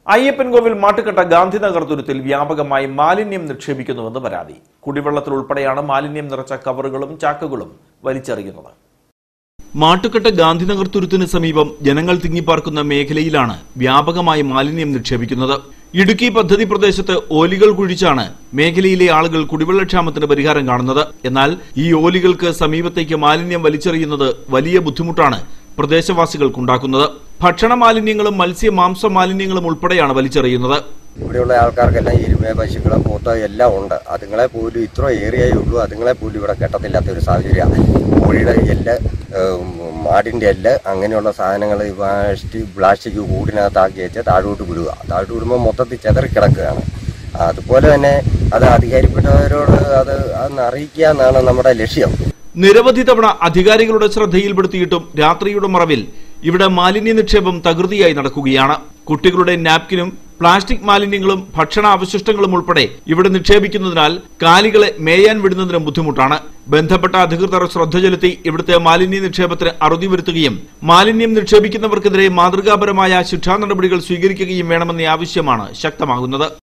അയ്യപ്പൻകോവിൽ മാട്ടുക്കട്ട ഗാന്ധിനഗർ തുരുത്തിൽ വ്യാപകമായി മാലിന്യം നിക്ഷേപിക്കുന്നുവെന്ന് പരാതി കുടിവെള്ളത്തിൽ ഉൾപ്പെടെയാണ് മാലിന്യം നിറച്ച കവറുകളും ചാക്കുകളും വലിച്ചെറിയുന്നത് മാട്ടുക്കട്ട ഗാന്ധിനഗർ തുരുത്തിന് സമീപം ജനങ്ങൾ തിങ്ങിപ്പാർക്കുന്ന മേഖലയിലാണ് വ്യാപകമായി മാലിന്യം നിക്ഷേപിക്കുന്നത് ഇടുക്കി പദ്ധതി പ്രദേശത്ത് ഓലികൾ കുഴിച്ചാണ് മേഖലയിലെ ആളുകൾ കുടിവെള്ളക്ഷാമത്തിന് പരിഹാരം കാണുന്നത് എന്നാൽ ഈ ഓലികൾക്ക് സമീപത്തേക്ക് മാലിന്യം വലിച്ചെറിയുന്നത് വലിയ ബുദ്ധിമുട്ടാണ് പ്രദേശവാസികൾക്കുണ്ടാക്കുന്നത് ഭക്ഷണ മാലിന്യങ്ങളും മത്സ്യ മാംസ മാലിന്യങ്ങളും ഉൾപ്പെടെയാണ് വലിച്ചെറിയുന്നത് ഇവിടെയുള്ള ആൾക്കാർക്കെല്ലാം എരുമ പശുക്കളും പോത്ത് എല്ലാം ഉണ്ട് അതുങ്ങളെ പോലും ഇത്ര ഏരിയയേ ഉള്ളൂ അതുങ്ങളെ പോലും ഇവിടെ കെട്ടത്തില്ലാത്ത ഒരു സാഹചര്യമാണ് കോഴിയുടെ എല്ല് ഏം, മാടിൻ്റെ എല്ല് അങ്ങനെയുള്ള സാധനങ്ങൾ പ്ലാസ്റ്റിക് പ്ലാസ്റ്റിക് കൂടിനകത്താക്കി വെച്ച് താഴോട്ട് വിടുക താഴോട്ട് വിടുമ്പോൾ മൊത്തത്തിൽ ചെതറി കിടക്കുകയാണ് അതുപോലെ തന്നെ അത് അധികാരിപ്പെട്ടവരോട് അത് അതൊന്ന് അറിയിക്കുക എന്നാണ് നമ്മുടെ ലക്ഷ്യം നിരവധി തവണ അധികാരികളുടെ ശ്രദ്ധയിൽപ്പെടുത്തിയിട്ടും രാത്രിയുടെ മറവിൽ ഇവിടെ മാലിന്യ നിക്ഷേപം തകൃതിയായി നടക്കുകയാണ് കുട്ടികളുടെ നാപ്കിനും പ്ലാസ്റ്റിക് മാലിന്യങ്ങളും ഭക്ഷണ അവശിഷ്ടങ്ങളും ഉൾപ്പെടെ ഇവിടെ നിക്ഷേപിക്കുന്നതിനാൽ കാലികളെ മേയാൻ വിടുന്നതിനും ബുദ്ധിമുട്ടാണ് ബന്ധപ്പെട്ട അധികൃതർ ശ്രദ്ധ ചെലുത്തി ഇവിടുത്തെ മാലിന്യ നിക്ഷേപത്തിന് അറുതി വരുത്തുകയും മാലിന്യം നിക്ഷേപിക്കുന്നവർക്കെതിരെ മാതൃകാപരമായ ശിക്ഷാ നടപടികൾ സ്വീകരിക്കുകയും വേണമെന്ന ആവശ്യമാണ് ശക്തമാകുന്നത്